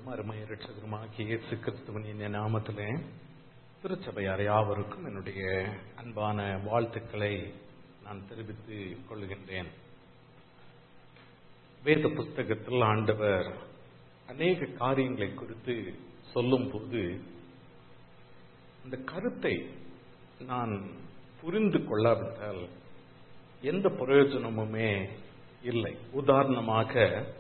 அருமை இரட்சகருமாகிய இயேசு கிறிஸ்துவனின் நாமத்திலே திருச்சபையார் யாவருக்கும் என்னுடைய அன்பான வாழ்த்துக்களை நான் தெரிவித்துக் கொள்கின்றேன் வேத புஸ்தகத்தில் ஆண்டவர் அநேக காரியங்களை குறித்து சொல்லும் போது அந்த கருத்தை நான் புரிந்து கொள்ளாவிட்டால் எந்த பிரயோஜனமுமே இல்லை உதாரணமாக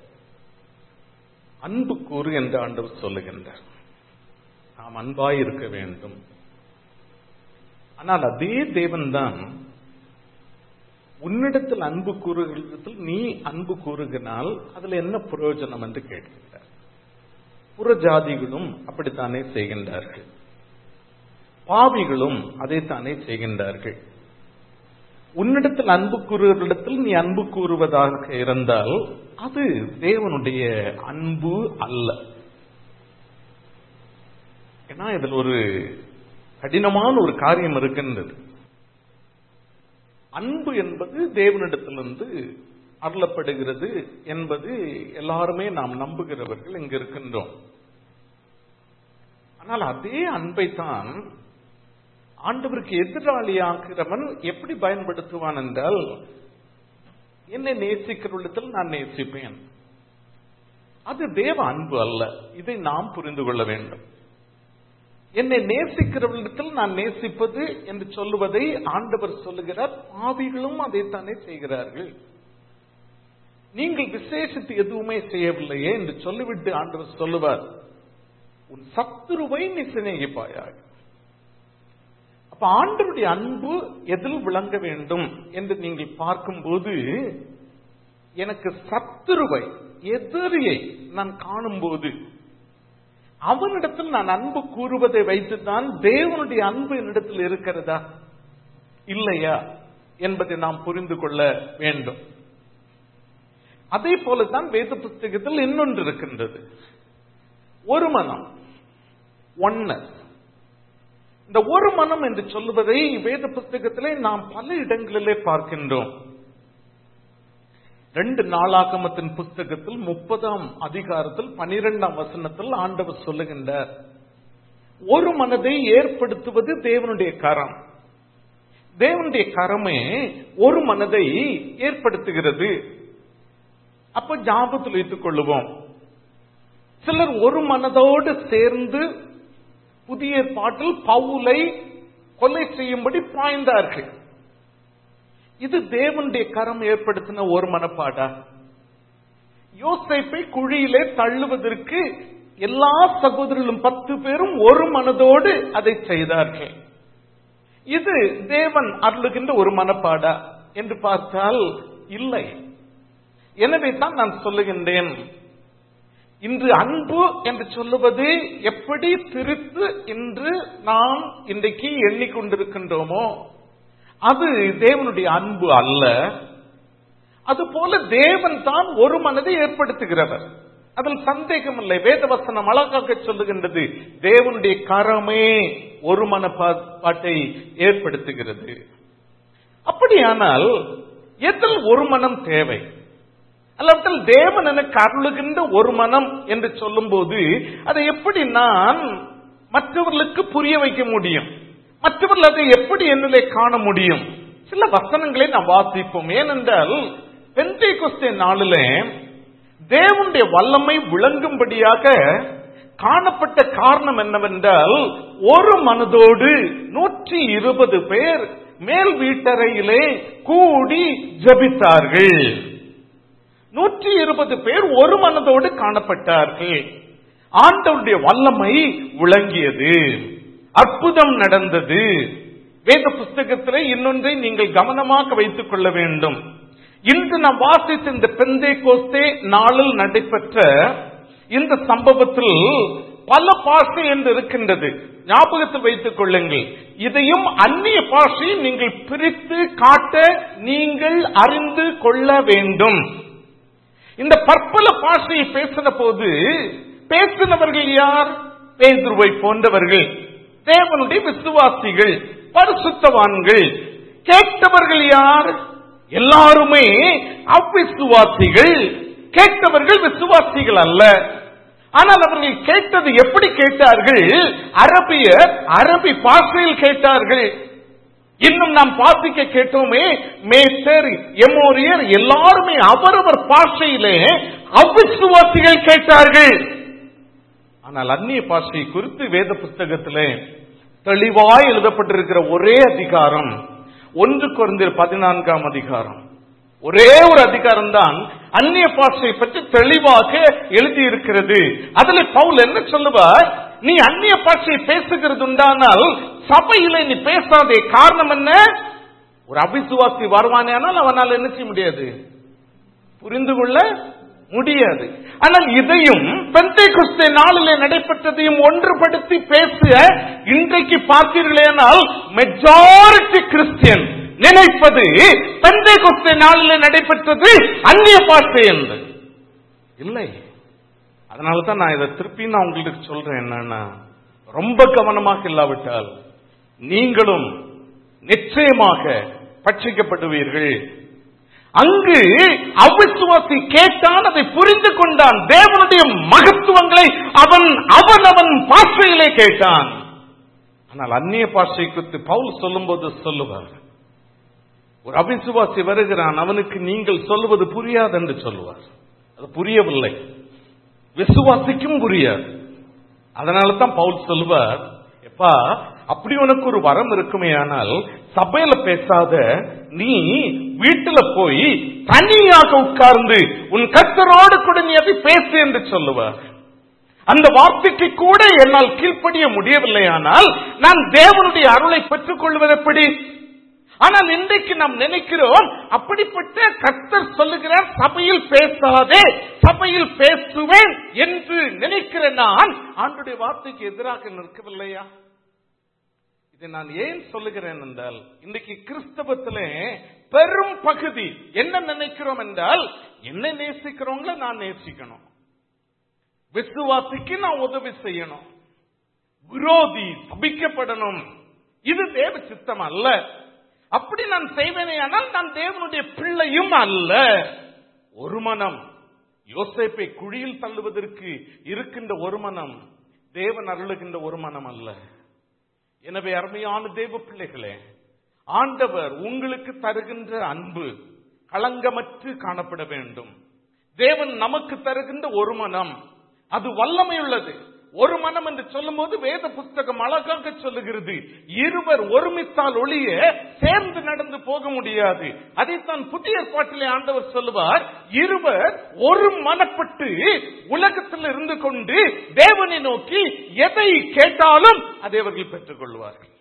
அன்பு கூறு என்று ஆண்டவர் சொல்லுகின்றார் நாம் அன்பாய் இருக்க வேண்டும் ஆனால் அதே தேவன்தான் உன்னிடத்தில் அன்பு கூறுகிறதில் நீ அன்பு கூறுகினால் அதுல என்ன பிரயோஜனம் என்று கேட்கின்றார் புறஜாதிகளும் அப்படித்தானே செய்கின்றார்கள் பாவிகளும் அதைத்தானே செய்கின்றார்கள் உன்னிடத்தில் அன்பு கூறுவதிடத்தில் நீ அன்பு கூறுவதாக இருந்தால் அது தேவனுடைய அன்பு அல்ல ஏன்னா இதில் ஒரு கடினமான ஒரு காரியம் இருக்கின்றது அன்பு என்பது தேவனிடத்திலிருந்து அருளப்படுகிறது என்பது எல்லாருமே நாம் நம்புகிறவர்கள் இங்கு இருக்கின்றோம் ஆனால் அதே அன்பை தான் ஆண்டவருக்கு எதிராளியாகிறவன் எப்படி பயன்படுத்துவான் என்றால் என்னை நேசிக்கிறவளிடத்தில் நான் நேசிப்பேன் அது தேவ அன்பு அல்ல இதை நாம் புரிந்து கொள்ள வேண்டும் என்னை நேசிக்கிறவளிடத்தில் நான் நேசிப்பது என்று சொல்லுவதை ஆண்டவர் சொல்லுகிறார் பாவிகளும் அதைத்தானே செய்கிறார்கள் நீங்கள் விசேஷத்து எதுவுமே செய்யவில்லையே என்று சொல்லிவிட்டு ஆண்டவர் சொல்லுவார் உன் சத்துருவை நீ சிநேகிப்பாயாக அப்ப ஆண்டருடைய அன்பு எதில் விளங்க வேண்டும் என்று நீங்கள் பார்க்கும்போது எனக்கு சத்துருவை எதிரியை நான் காணும்போது அவனிடத்தில் நான் அன்பு கூறுவதை வைத்துதான் தேவனுடைய அன்பு என்னிடத்தில் இருக்கிறதா இல்லையா என்பதை நாம் புரிந்து கொள்ள வேண்டும் அதே போலதான் வேத புஸ்தகத்தில் இன்னொன்று இருக்கின்றது ஒரு மனம் ஒன்னஸ் இந்த ஒரு மனம் என்று சொல்லுவதை வேத புஸ்தகத்திலே நாம் பல இடங்களிலே பார்க்கின்றோம் ரெண்டு நாளாகமத்தின் புஸ்தகத்தில் முப்பதாம் அதிகாரத்தில் பனிரெண்டாம் வசனத்தில் ஆண்டவர் சொல்லுகின்றார் ஒரு மனதை ஏற்படுத்துவது தேவனுடைய கரம் தேவனுடைய கரமே ஒரு மனதை ஏற்படுத்துகிறது அப்ப ஞாபகத்தில் வைத்துக் கொள்ளுவோம் சிலர் ஒரு மனதோடு சேர்ந்து புதிய பாட்டில் பவுலை கொலை செய்யும்படி பாய்ந்தார்கள் இது தேவனுடைய கரம் ஏற்படுத்தின ஒரு மனப்பாடா யோசைப்பை குழியிலே தள்ளுவதற்கு எல்லா சகோதரர்களும் பத்து பேரும் ஒரு மனதோடு அதை செய்தார்கள் இது தேவன் அருளுகின்ற ஒரு மனப்பாடா என்று பார்த்தால் இல்லை எனவே தான் நான் சொல்லுகின்றேன் இன்று அன்பு என்று சொல்லுவது எப்படி பிரித்து இன்று நாம் இன்றைக்கு எண்ணிக்கொண்டிருக்கின்றோமோ அது தேவனுடைய அன்பு அல்ல அதுபோல தேவன் தான் ஒரு மனதை ஏற்படுத்துகிறவர் அதில் சந்தேகம் இல்லை வேதவசனம் அழகாக சொல்லுகின்றது தேவனுடைய கரமே ஒரு மனப்பாட்டை ஏற்படுத்துகிறது அப்படியானால் எதில் ஒரு மனம் தேவை அல்லாவிட்டால் தேவன் எனக்கு அருளுகின்ற ஒரு மனம் என்று சொல்லும் போது அதை எப்படி நான் மற்றவர்களுக்கு புரிய வைக்க முடியும் மற்றவர்கள் அதை எப்படி என்னிலே காண முடியும் சில வசனங்களை நாம் வாசிப்போம் ஏனென்றால் பெந்தை கொஸ்தே நாளிலே தேவனுடைய வல்லமை விளங்கும்படியாக காணப்பட்ட காரணம் என்னவென்றால் ஒரு மனதோடு நூற்றி இருபது பேர் மேல் வீட்டறையிலே கூடி ஜபித்தார்கள் நூற்றி இருபது பேர் ஒரு மனதோடு காணப்பட்டார்கள் ஆண்டவருடைய வல்லமை விளங்கியது அற்புதம் நடந்தது வேத புஸ்தகத்திலே இன்னொன்றை நீங்கள் கவனமாக வைத்துக் கொள்ள வேண்டும் இன்று நாம் வாசித்த இந்த பெந்தே கோஸ்தே நாளில் நடைபெற்ற இந்த சம்பவத்தில் பல பாஷை என்று இருக்கின்றது ஞாபகத்தில் வைத்துக் கொள்ளுங்கள் இதையும் அந்நிய பாஷையை நீங்கள் பிரித்து காட்ட நீங்கள் அறிந்து கொள்ள வேண்டும் இந்த பற்பல பாஷையை பேசின போது பேசினவர்கள் யார் பேதுருவை போன்றவர்கள் தேவனுடைய விசுவாசிகள் பரிசுத்தவான்கள் கேட்டவர்கள் யார் எல்லாருமே அவ்விசுவாசிகள் கேட்டவர்கள் விசுவாசிகள் அல்ல ஆனால் அவர்கள் கேட்டது எப்படி கேட்டார்கள் அரபியர் அரபி பாஷையில் கேட்டார்கள் இன்னும் நாம் வாசிக்க கேட்டோமே மேத்தர் எமோரியர் எல்லாருமே அவரவர் பாஷையிலே அவிசுவாசிகள் கேட்டார்கள் ஆனால் அந்நிய பாஷை குறித்து வேத புஸ்தகத்திலே தெளிவாய் எழுதப்பட்டிருக்கிற ஒரே அதிகாரம் ஒன்று குறைந்த பதினான்காம் அதிகாரம் ஒரே ஒரு அதிகாரம் தான் அந்நிய பாஷை பற்றி தெளிவாக எழுதியிருக்கிறது அதில் பவுல் என்ன சொல்லுவார் நீ அந்நிய பாஷையை பேசுகிறது உண்டானால் சபையில நீ பேசாதே காரணம் என்ன ஒரு அபிசுவாசி வருவானேனால் அவனால் என்ன செய்ய முடியாது புரிந்து கொள்ள முடியாது ஆனால் இதையும் பெந்தை குஸ்தே நாளிலே நடைபெற்றதையும் ஒன்றுபடுத்தி பேச இன்றைக்கு பார்த்தீர்களேனால் மெஜாரிட்டி கிறிஸ்டியன் நினைப்பது பெந்தை குஸ்தே நாளிலே நடைபெற்றது அந்நிய பாஷை என்று இல்லை அதனால தான் நான் இதை திருப்பி நான் உங்களுக்கு சொல்றேன் என்னன்னா ரொம்ப கவனமாக இல்லாவிட்டால் நீங்களும் நிச்சயமாக பட்சிக்கப்படுவீர்கள் அங்கு அவிசுவாசி கேட்டான் அதை புரிந்து கொண்டான் தேவனுடைய மகத்துவங்களை அவன் அவன் அவன் பாஷையிலே கேட்டான் ஆனால் அந்நிய பாஷை குறித்து பவுல் சொல்லும்போது சொல்லுவார் ஒரு அவிசுவாசி வருகிறான் அவனுக்கு நீங்கள் சொல்லுவது புரியாது என்று சொல்லுவார் அது புரியவில்லை விசுவாசிக்கும் புரியாது அதனால தான் பவுல் சொல்லுவார் எப்பா அப்படி உனக்கு ஒரு வரம் இருக்குமே ஆனால் சபையில பேசாத நீ வீட்டுல போய் தனியாக உட்கார்ந்து உன் கத்தரோடு கூட நீ அதை பேசு என்று சொல்லுவார் அந்த வார்த்தைக்கு கூட என்னால் கீழ்ப்படிய முடியவில்லையானால் நான் தேவனுடைய அருளை பெற்றுக் கொள்வது எப்படி ஆனால் இன்றைக்கு நாம் நினைக்கிறோம் அப்படிப்பட்ட கர்த்தர் சொல்லுகிறார் சபையில் பேசாதே சபையில் பேசுவேன் என்று நினைக்கிற நான் ஆண்டுடைய வார்த்தைக்கு எதிராக நிற்கவில்லையா இதை நான் ஏன் சொல்லுகிறேன் என்றால் இன்றைக்கு கிறிஸ்தவத்திலே பெரும் பகுதி என்ன நினைக்கிறோம் என்றால் என்ன நேசிக்கிறவங்கள நான் நேசிக்கணும் விசுவாசிக்கு நான் உதவி செய்யணும் விரோதி சபிக்கப்படணும் இது தேவ சித்தம் அல்ல அப்படி நான் செய்வேனே ஆனால் நான் தேவனுடைய பிள்ளையும் அல்ல ஒரு மனம் யோசேப்பை குழியில் தள்ளுவதற்கு இருக்கின்ற ஒரு மனம் தேவன் அருளுகின்ற ஒரு மனம் அல்ல எனவே அருமையான தேவ பிள்ளைகளே ஆண்டவர் உங்களுக்கு தருகின்ற அன்பு களங்கமற்று காணப்பட வேண்டும் தேவன் நமக்கு தருகின்ற ஒரு மனம் அது வல்லமை உள்ளது ஒரு மனம் என்று சொல்லும் போது வேத புஸ்தகம் அழகாக சொல்லுகிறது இருவர் ஒருமித்தால் ஒளிய சேர்ந்து நடந்து போக முடியாது அதைத்தான் புதிய பாட்டிலே ஆண்டவர் சொல்லுவார் இருவர் ஒரு மனப்பட்டு உலகத்தில் இருந்து கொண்டு தேவனை நோக்கி எதை கேட்டாலும் அதை அவர்கள் பெற்றுக் கொள்வார்கள்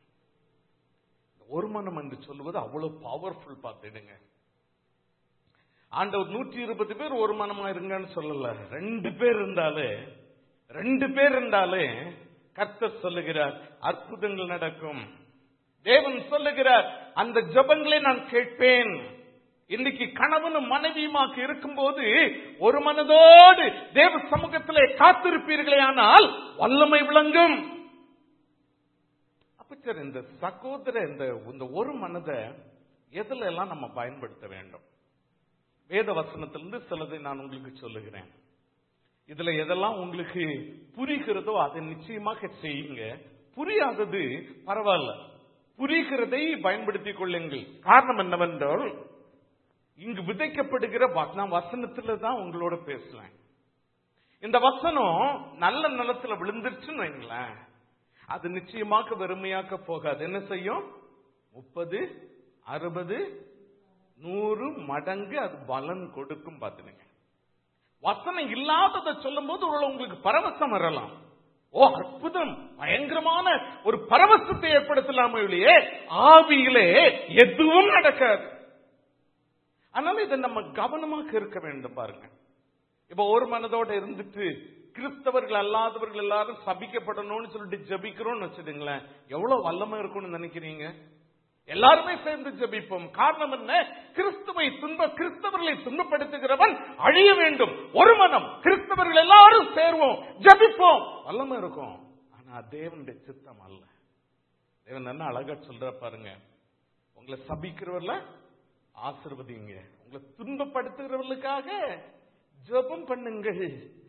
ஒரு மனம் என்று சொல்லுவது அவ்வளவு பவர்ஃபுல் பார்த்துடுங்க ஆண்டவர் நூற்றி இருபது பேர் ஒரு மனமா இருங்கன்னு சொல்லல ரெண்டு பேர் இருந்தாலே ரெண்டு பேர் இருந்தாலே கர்த்தர் சொல்லுகிறார் அற்புதங்கள் நடக்கும் தேவன் சொல்லுகிறார் அந்த ஜபங்களை நான் கேட்பேன் இன்னைக்கு கணவனும் மனைவியுமாக இருக்கும்போது ஒரு மனதோடு தேவ சமூகத்திலே காத்திருப்பீர்களே ஆனால் வல்லமை விளங்கும் அப்பச்சர் இந்த சகோதர இந்த இந்த ஒரு மனதை எதுல எல்லாம் நம்ம பயன்படுத்த வேண்டும் வேத வசனத்திலிருந்து சிலதை நான் உங்களுக்கு சொல்லுகிறேன் இதுல எதெல்லாம் உங்களுக்கு புரிகிறதோ அதை நிச்சயமாக செய்யுங்க புரியாதது பரவாயில்ல புரிகிறதை பயன்படுத்திக் கொள்ளுங்கள் காரணம் என்னவென்றால் இங்கு விதைக்கப்படுகிற நான் வசனத்துல தான் உங்களோட பேசுவேன் இந்த வசனம் நல்ல நிலத்துல விழுந்துருச்சுன்னு வைங்களேன் அது நிச்சயமாக வெறுமையாக்க போகாது என்ன செய்யும் முப்பது அறுபது நூறு மடங்கு அது பலன் கொடுக்கும் பார்த்துடுங்க வசனம் இல்லாததை சொல்லும் போது உங்களுக்கு பரவசம் வரலாம் ஓ அற்புதம் பயங்கரமான ஒரு பரவசத்தை ஏற்படுத்தலாமே இல்லையே ஆவியிலே எதுவும் நடக்காது அதனால இதை நம்ம கவனமாக இருக்க வேண்டும் பாருங்க இப்ப ஒரு மனதோட இருந்துட்டு கிறிஸ்தவர்கள் அல்லாதவர்கள் எல்லாரும் சபிக்கப்படணும்னு சொல்லிட்டு ஜபிக்கிறோம்னு வச்சுடுங்களேன் எவ்வளவு வல்லமை இருக்கும்னு நினைக்கிறீங்க எல்லாருமே சேர்ந்து ஜபிப்போம் காரணம் என்ன கிறிஸ்துவை துன்ப கிறிஸ்தவர்களை துன்பப்படுத்துகிறவன் அழிய வேண்டும் ஒரு மனம் கிறிஸ்தவர்கள் எல்லாரும் சேருவோம் ஜபிப்போம் வல்லமை இருக்கும் ஆனா தேவனுடைய சித்தம் அல்ல தேவன் என்ன அழகா சொல்ற பாருங்க உங்களை சபிக்கிறவர்ல ஆசிர்வதிங்க உங்களை துன்பப்படுத்துகிறவர்களுக்காக ஜெபம் பண்ணுங்கள்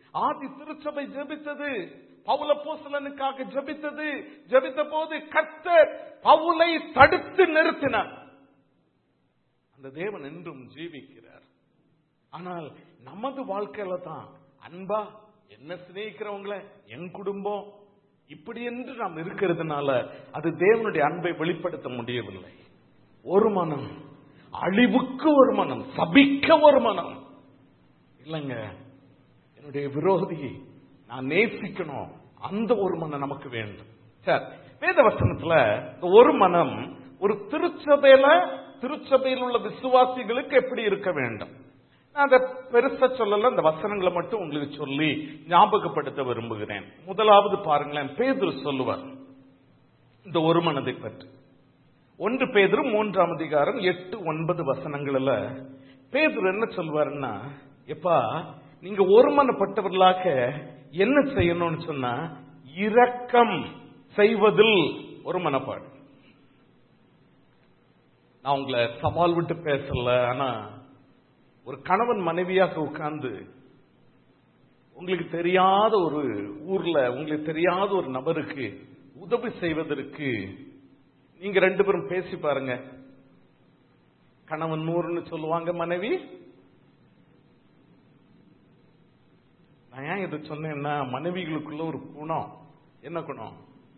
ஆதி திருச்சபை ஜெபித்தது பவுல போசலனுக்காக ஜெபித்தது ஜெபித்த போது கர்த்தர் பவுலை தடுத்து நிறுத்தினார் அந்த தேவன் என்றும் ஜீவிக்கிறார் ஆனால் நமது வாழ்க்கையில தான் அன்பா என்ன சிநேகிக்கிறவங்கள என் குடும்பம் இப்படி என்று நாம் இருக்கிறதுனால அது தேவனுடைய அன்பை வெளிப்படுத்த முடியவில்லை ஒரு மனம் அழிவுக்கு ஒரு மனம் சபிக்க ஒரு மனம் இல்லைங்க என்னுடைய விரோதியை நான் நேசிக்கணும் அந்த ஒரு மனம் நமக்கு வேண்டும் சரி வேத வசனத்துல இந்த ஒரு மனம் ஒரு திருச்சபையில திருச்சபையில் உள்ள விசுவாசிகளுக்கு எப்படி இருக்க வேண்டும் நான் அதை பெருசா சொல்லல இந்த வசனங்களை மட்டும் உங்களுக்கு சொல்லி ஞாபகப்படுத்த விரும்புகிறேன் முதலாவது பாருங்களேன் பேதுரு சொல்லுவார் இந்த ஒரு மனதை பற்றி ஒன்று பேதுரு மூன்றாம் அதிகாரம் எட்டு ஒன்பது வசனங்கள்ல பேதுரு என்ன சொல்வாருன்னா எப்பா நீங்க ஒருமனப்பட்டவர்களாக என்ன செய்யணும்னு சொன்னா இரக்கம் செய்வதில் ஒரு மனப்பாடு நான் உங்களை சவால் விட்டு பேசல ஆனா ஒரு கணவன் மனைவியாக உட்கார்ந்து உங்களுக்கு தெரியாத ஒரு ஊர்ல உங்களுக்கு தெரியாத ஒரு நபருக்கு உதவி செய்வதற்கு நீங்க ரெண்டு பேரும் பேசி பாருங்க கணவன் நூறுன்னு சொல்லுவாங்க மனைவி நான் ஏன் இதை சொன்னேன்னா மனைவிகளுக்குள்ள ஒரு குணம் என்ன குணம்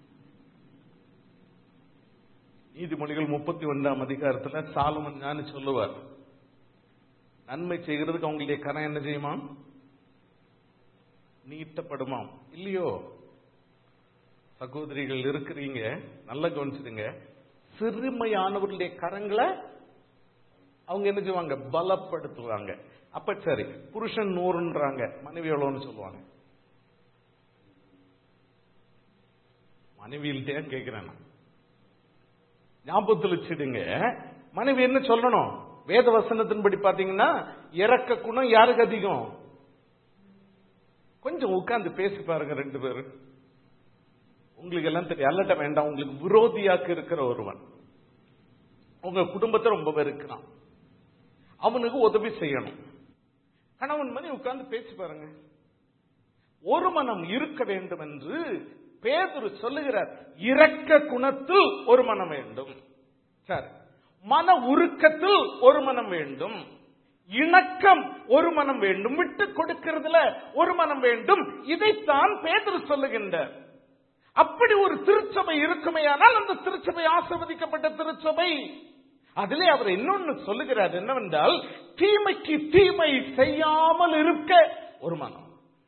நீதிமொழிகள் முப்பத்தி ஒன்றாம் அதிகாரத்துல சாலமன் ஞானி சொல்லுவார் நன்மை செய்கிறதுக்கு அவங்களுடைய கரம் என்ன செய்யுமா நீட்டப்படுமாம் இல்லையோ சகோதரிகள் இருக்கிறீங்க நல்ல கவனிச்சிடுங்க சிறுமையானவர்களுடைய கரங்களை அவங்க என்ன செய்வாங்க பலப்படுத்துவாங்க அப்ப சரி புருஷன் நூறுன்றாங்க மனைவி எவ்வளவுன்னு சொல்லுவாங்க மனைவியில்ட்டே கேட்கிறேன் நான் ஞாபகத்தில் வச்சிடுங்க மனைவி என்ன சொல்லணும் வேத வசனத்தின்படி பாத்தீங்கன்னா இறக்க குணம் யாருக்கு அதிகம் கொஞ்சம் உட்கார்ந்து பேசி பாருங்க ரெண்டு பேரும் உங்களுக்கு எல்லாம் தெரியும் அல்லட்ட வேண்டாம் உங்களுக்கு விரோதியாக்கு இருக்கிற ஒருவன் உங்க குடும்பத்தை ரொம்ப வெறுக்கிறான் அவனுக்கு உதவி செய்யணும் கணவன் மணி உட்கார்ந்து பேசி பாருங்க ஒரு மனம் இருக்க வேண்டும் என்று பேதுரு சொல்லுகிறார் இரக்க குணத்தில் ஒரு மனம் வேண்டும் சரி மன உருக்கத்தில் ஒரு மனம் வேண்டும் இணக்கம் ஒரு மனம் வேண்டும் விட்டு கொடுக்கிறதுல ஒரு மனம் வேண்டும் இதைத்தான் பேதுரு சொல்லுகின்றார் அப்படி ஒரு திருச்சபை இருக்குமேயானால் அந்த திருச்சபை ஆசிர்வதிக்கப்பட்ட திருச்சபை அதிலே அவர் இன்னொன்னு சொல்லுகிறார் என்னவென்றால் தீமைக்கு தீமை செய்யாமல் இருக்க ஒரு மனம்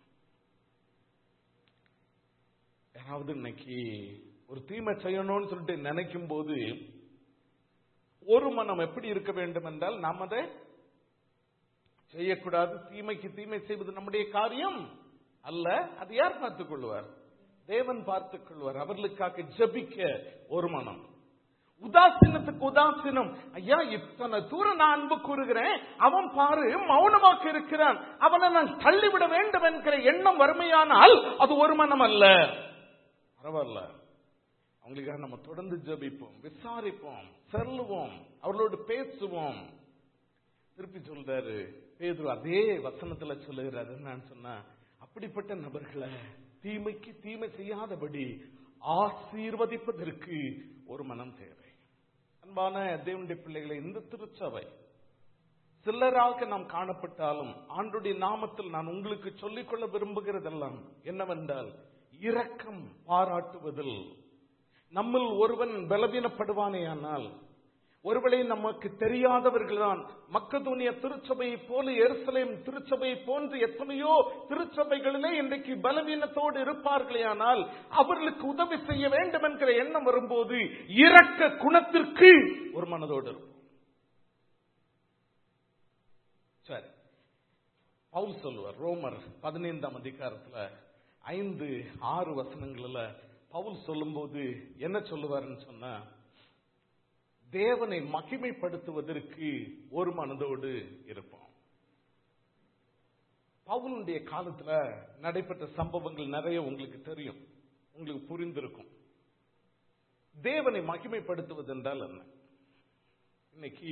யாராவது இன்னைக்கு ஒரு தீமை செய்யணும்னு சொல்லிட்டு நினைக்கும் போது ஒரு மனம் எப்படி இருக்க வேண்டும் என்றால் நாம் அதை செய்யக்கூடாது தீமைக்கு தீமை செய்வது நம்முடைய காரியம் அல்ல அது யார் பார்த்துக் கொள்வார் தேவன் பார்த்துக் கொள்வார் அவர்களுக்காக ஜபிக்க ஒரு மனம் உதாசீனத்துக்கு உதாசீனம் ஐயா இத்தனை தூரம் நான் அன்பு கூறுகிறேன் அவன் பாரு மௌனமாக இருக்கிறான் அவனை நான் தள்ளிவிட வேண்டும் என்கிற எண்ணம் வறுமையானால் அது ஒரு மனம் அல்ல பரவாயில்ல அவங்களுக்காக நம்ம தொடர்ந்து ஜபிப்போம் விசாரிப்போம் செல்லுவோம் அவர்களோடு பேசுவோம் திருப்பி சொல்றாரு பேதுரு அதே வசனத்துல சொல்லுகிறாரு என்னன்னு சொன்னா அப்படிப்பட்ட நபர்களை தீமைக்கு தீமை செய்யாதபடி ஆசீர்வதிப்பதற்கு ஒரு மனம் தேவை அன்பான தேவனுடைய பிள்ளைகளை இந்த திருச்சபை சிலராக நாம் காணப்பட்டாலும் ஆண்டுடைய நாமத்தில் நான் உங்களுக்கு சொல்லிக்கொள்ள விரும்புகிறதெல்லாம் என்னவென்றால் இரக்கம் பாராட்டுவதில் நம்மில் ஒருவன் பலவீனப்படுவானேயானால் ஒருவேளை நமக்கு தெரியாதவர்கள் தான் மக்கதூனிய திருச்சபையை போல எருசலேம் திருச்சபையை போன்று எத்தனையோ திருச்சபைகளிலே இன்றைக்கு பலவீனத்தோடு இருப்பார்களே ஆனால் அவர்களுக்கு உதவி செய்ய வேண்டும் என்கிற எண்ணம் வரும்போது இரக்க குணத்திற்கு ஒரு மனதோடு இருக்கும் சரி பவுல் சொல்லுவார் ரோமர் பதினைந்தாம் அதிகாரத்துல ஐந்து ஆறு வசனங்கள்ல பவுல் சொல்லும்போது என்ன சொல்லுவாருன்னு சொன்னா தேவனை மகிமைப்படுத்துவதற்கு ஒரு மனதோடு இருப்போம் பவுலுடைய காலத்துல நடைபெற்ற சம்பவங்கள் நிறைய உங்களுக்கு தெரியும் உங்களுக்கு புரிந்திருக்கும் தேவனை மகிமைப்படுத்துவது என்றால் என்ன இன்னைக்கு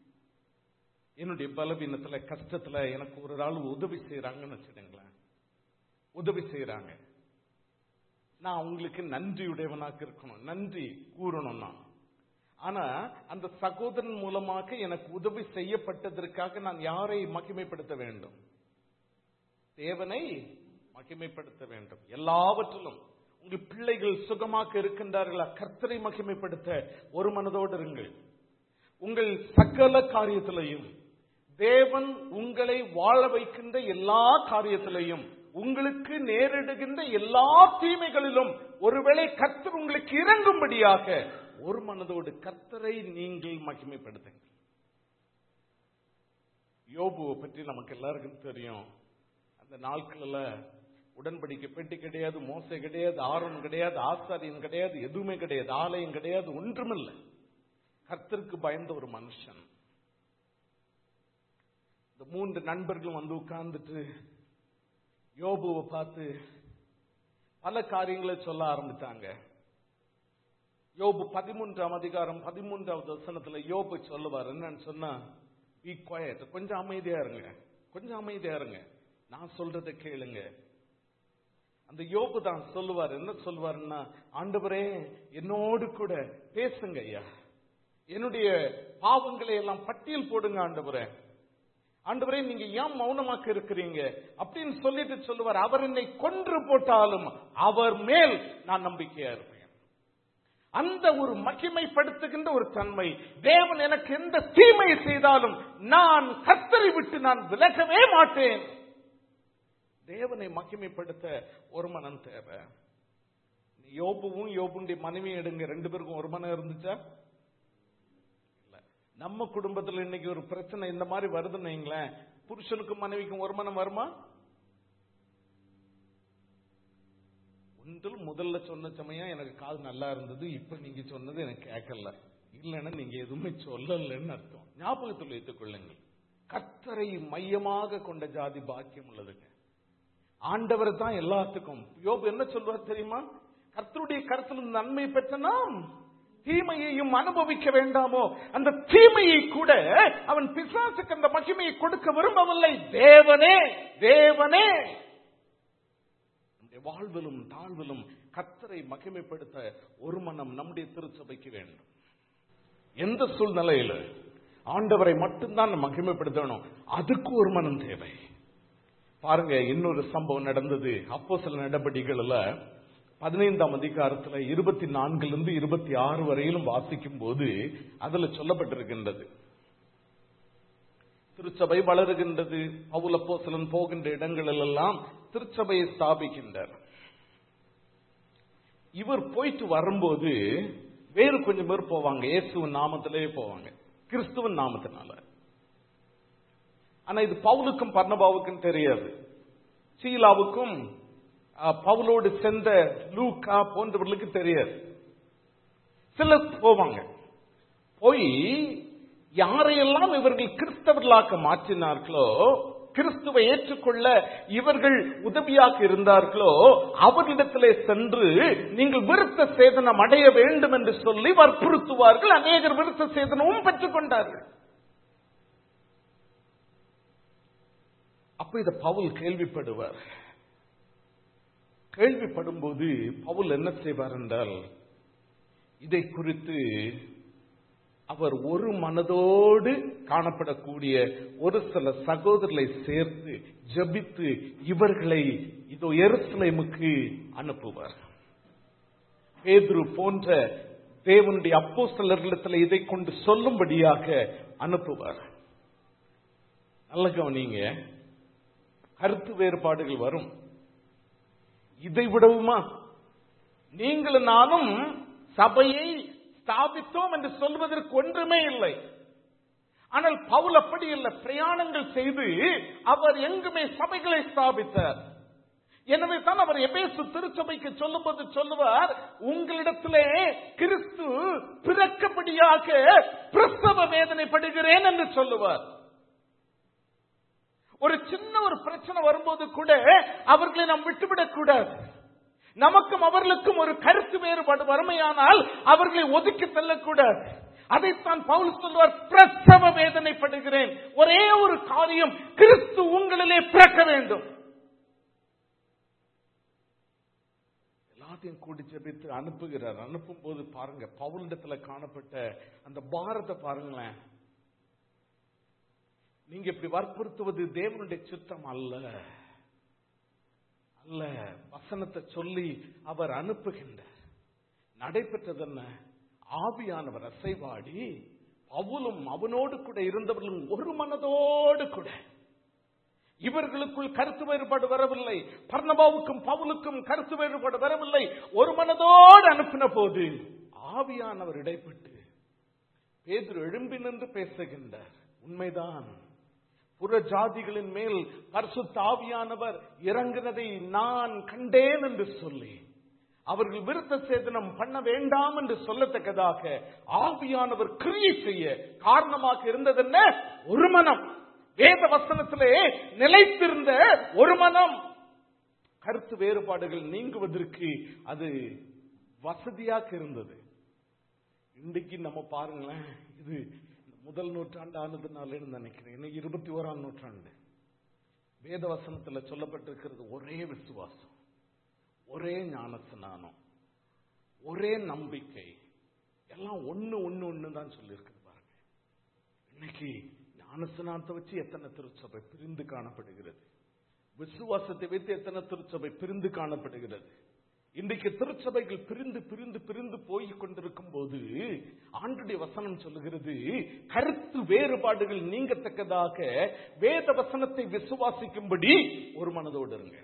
என்னுடைய பலவீனத்துல கஷ்டத்துல எனக்கு ஒரு ஆள் உதவி செய்யறாங்கன்னு வச்சுடுங்களேன் உதவி செய்யறாங்க நான் உங்களுக்கு நன்றியுடையவனாக இருக்கணும் நன்றி கூறணும் நான் ஆனா அந்த சகோதரன் மூலமாக எனக்கு உதவி செய்யப்பட்டதற்காக நான் யாரை மகிமைப்படுத்த வேண்டும் தேவனை மகிமைப்படுத்த வேண்டும் எல்லாவற்றிலும் உங்கள் பிள்ளைகள் சுகமாக இருக்கின்றார்களா கர்த்தரை மகிமைப்படுத்த ஒரு மனதோடு இருங்கள் உங்கள் சகல காரியத்திலையும் தேவன் உங்களை வாழ வைக்கின்ற எல்லா காரியத்திலையும் உங்களுக்கு நேரிடுகின்ற எல்லா தீமைகளிலும் ஒருவேளை கர்த்தர் உங்களுக்கு இறங்கும்படியாக ஒரு மனதோடு கர்த்தரை நீங்கள் மகிமைப்படுத்துங்கள் யோபுவை பற்றி நமக்கு எல்லாருக்கும் தெரியும் அந்த நாட்கள்ல உடன்படிக்கை பெட்டி கிடையாது மோசை கிடையாது ஆரோன் கிடையாது ஆசாரியன் கிடையாது எதுவுமே கிடையாது ஆலயம் கிடையாது ஒன்றுமில்லை கர்த்தருக்கு பயந்த ஒரு மனுஷன் இந்த மூன்று நண்பர்களும் வந்து உட்கார்ந்துட்டு யோபுவை பார்த்து பல காரியங்களை சொல்ல ஆரம்பித்தாங்க யோபு பதிமூன்றாம் அதிகாரம் பதிமூன்றாவது வசனத்துல யோபு சொல்லுவார் என்னன்னு சொன்னா பி குவாய்ட் கொஞ்சம் அமைதியா இருங்க கொஞ்சம் அமைதியா இருங்க நான் சொல்றதை கேளுங்க அந்த யோபு தான் சொல்லுவார் என்ன சொல்லுவாருன்னா ஆண்டவரே என்னோடு கூட பேசுங்க ஐயா என்னுடைய பாவங்களை எல்லாம் பட்டியல் போடுங்க ஆண்டவரே ஆண்டவரே நீங்க ஏன் மௌனமாக்க இருக்கிறீங்க அப்படின்னு சொல்லிட்டு சொல்லுவார் அவர் என்னை கொன்று போட்டாலும் அவர் மேல் நான் நம்பிக்கையா இருப்பேன் அந்த ஒரு மகிமைப்படுத்துகின்ற ஒரு தன்மை தேவன் எனக்கு எந்த தீமை செய்தாலும் நான் கத்தரை விட்டு நான் விலகவே மாட்டேன் தேவனை மகிமைப்படுத்த ஒரு மனம் தேவை யோபுவும் யோபுடைய மனைவி எடுங்க ரெண்டு பேருக்கும் ஒரு மனம் இருந்துச்சா இல்ல நம்ம குடும்பத்துல இன்னைக்கு ஒரு பிரச்சனை இந்த மாதிரி வருதுன்னு வைங்களேன் புருஷனுக்கும் மனைவிக்கும் ஒரு மனம் வருமா ஒன்றில் முதல்ல சொன்ன சமயம் எனக்கு காது நல்லா இருந்தது இப்ப நீங்க சொன்னது எனக்கு கேட்கல இல்லைன்னா நீங்க எதுவுமே சொல்லலன்னு அர்த்தம் ஞாபகத்தில் வைத்துக் கொள்ளுங்கள் கத்தரை மையமாக கொண்ட ஜாதி பாக்கியம் உள்ளதுங்க ஆண்டவர் தான் எல்லாத்துக்கும் யோபு என்ன சொல்வார் தெரியுமா கர்த்தருடைய கருத்தில் நன்மை பெற்ற நாம் தீமையையும் அனுபவிக்க வேண்டாமோ அந்த தீமையை கூட அவன் பிசாசுக்கு அந்த மகிமையை கொடுக்க விரும்பவில்லை தேவனே தேவனே நம்முடைய வாழ்விலும் தாழ்விலும் கத்தரை மகிமைப்படுத்த ஒரு மனம் நம்முடைய திருச்சபைக்கு வேண்டும் எந்த சூழ்நிலையில ஆண்டவரை மட்டும்தான் மகிமைப்படுத்தணும் அதுக்கு ஒரு மனம் தேவை பாருங்க இன்னொரு சம்பவம் நடந்தது அப்போ சில நடவடிக்கைகள்ல பதினைந்தாம் அதிகாரத்துல இருபத்தி நான்குல இருந்து இருபத்தி ஆறு வரையிலும் வாசிக்கும் போது அதுல சொல்லப்பட்டிருக்கின்றது திருச்சபை வளருகின்றது பவுல போசலன் போகின்ற இடங்களில் எல்லாம் திருச்சபையை ஸ்தாபிக்கின்றார் இவர் போயிட்டு வரும்போது வேறு கொஞ்சம் பேர் போவாங்க இயேசுவின் நாமத்திலே போவாங்க கிறிஸ்துவன் நாமத்தினால ஆனா இது பவுலுக்கும் பர்ணபாவுக்கும் தெரியாது சீலாவுக்கும் பவுலோடு சென்ற லூக்கா போன்றவர்களுக்கு தெரியாது சிலர் போவாங்க போய் யாரையெல்லாம் இவர்கள் கிறிஸ்தவர்களாக்க மாற்றினார்களோ கிறிஸ்துவை ஏற்றுக்கொள்ள இவர்கள் உதவியாக இருந்தார்களோ அவர்களிடத்திலே சென்று நீங்கள் விருத்த சேதனம் அடைய வேண்டும் என்று சொல்லி வற்புறுத்துவார்கள் அநேகர் விருத்த சேதனமும் பெற்றுக் கொண்டார்கள் அப்ப இத பவுல் கேள்விப்படுவார் கேள்விப்படும் போது பவுல் என்ன செய்வார் என்றால் இதை குறித்து அவர் ஒரு மனதோடு காணப்படக்கூடிய ஒரு சில சகோதரர்களை சேர்த்து ஜபித்து இவர்களை இதோ எருசலேமுக்கு அனுப்புவார் பேதுரு போன்ற தேவனுடைய அப்போ சிலர்களிடத்தில் இதை கொண்டு சொல்லும்படியாக அனுப்புவார் நல்ல கவனிங்க கருத்து வேறுபாடுகள் வரும் இதை விடவுமா நீங்களும் நானும் சபையை ஸ்தாபித்தோம் என்று சொல்வதற்கு ஒன்றுமே இல்லை ஆனால் பவுல் அப்படி இல்லை பிரயாணங்கள் செய்து அவர் எங்குமே சபைகளை ஸ்தாபித்தார் எனவே தான் அவர் எபேசு திருச்சபைக்கு சொல்லும்போது சொல்லுவார் உங்களிடத்திலே கிறிஸ்து பிறக்கப்படியாக பிரசவ வேதனைப்படுகிறேன் என்று சொல்லுவார் ஒரு சின்ன ஒரு பிரச்சனை வரும்போது கூட அவர்களை நாம் விட்டுவிடக் கூடாது நமக்கும் அவர்களுக்கும் ஒரு கருத்து வேறுபாடு வறுமையானால் அவர்களை ஒதுக்கி செல்லக்கூடாது அதைத்தான் பவுல் சொல்வார் பிரசவ வேதனைப்படுகிறேன் ஒரே ஒரு காரியம் கிறிஸ்து உங்களிலே பிறக்க வேண்டும் எல்லாத்தையும் கூடி ஜெபித்து அனுப்புகிறார் அனுப்பும் போது பாருங்க பவுலிடத்துல காணப்பட்ட அந்த பாரத்தை பாருங்களேன் நீங்க இப்படி வற்புறுத்துவது தேவனுடைய சித்தம் அல்ல அல்ல வசனத்தை சொல்லி அவர் அனுப்புகின்றார் நடைபெற்றது என்ன ஆவியானவர் அசைவாடி பவுலும் அவனோடு கூட இருந்தவர்களும் ஒரு மனதோடு கூட இவர்களுக்குள் கருத்து வேறுபாடு வரவில்லை பர்ணபாவுக்கும் பவுலுக்கும் கருத்து வேறுபாடு வரவில்லை ஒரு மனதோடு அனுப்பின போது ஆவியானவர் இடைப்பட்டு பேதுரு எழும்பி நின்று பேசுகின்றார் உண்மைதான் புற ஜாதிகளின் மேல் பரிசுத்த ஆவியானவர் இறங்கினதை நான் கண்டேன் என்று சொல்லி அவர்கள் விருத்த சேதனம் பண்ண வேண்டாம் என்று சொல்லத்தக்கதாக ஆவியானவர் கிரியை செய்ய காரணமாக இருந்தது என்ன ஒரு மனம் வேத வசனத்திலே நிலைத்திருந்த ஒரு மனம் கருத்து வேறுபாடுகள் நீங்குவதற்கு அது வசதியாக இருந்தது இன்றைக்கு நம்ம பாருங்களேன் இது முதல் நூற்றாண்டு ஆனதுனால நினைக்கிறேன் இன்னைக்கு இருபத்தி ஓராம் நூற்றாண்டு வேத வசனத்துல சொல்லப்பட்டிருக்கிறது ஒரே விசுவாசம் ஒரே ஞான ஸ்நானம் ஒரே நம்பிக்கை எல்லாம் ஒண்ணு ஒண்ணு ஒண்ணு தான் சொல்லியிருக்கு பாருங்க இன்னைக்கு ஞானஸ்நானத்தை வச்சு எத்தனை திருச்சபை பிரிந்து காணப்படுகிறது விசுவாசத்தை வைத்து எத்தனை திருச்சபை பிரிந்து காணப்படுகிறது இன்றைக்கு திருச்சபைகள் பிரிந்து பிரிந்து பிரிந்து போய் கொண்டிருக்கும் போது ஆண்டுடைய வசனம் சொல்லுகிறது கருத்து வேறுபாடுகள் நீங்கத்தக்கதாக வேத வசனத்தை விசுவாசிக்கும்படி ஒரு மனதோடு இருங்க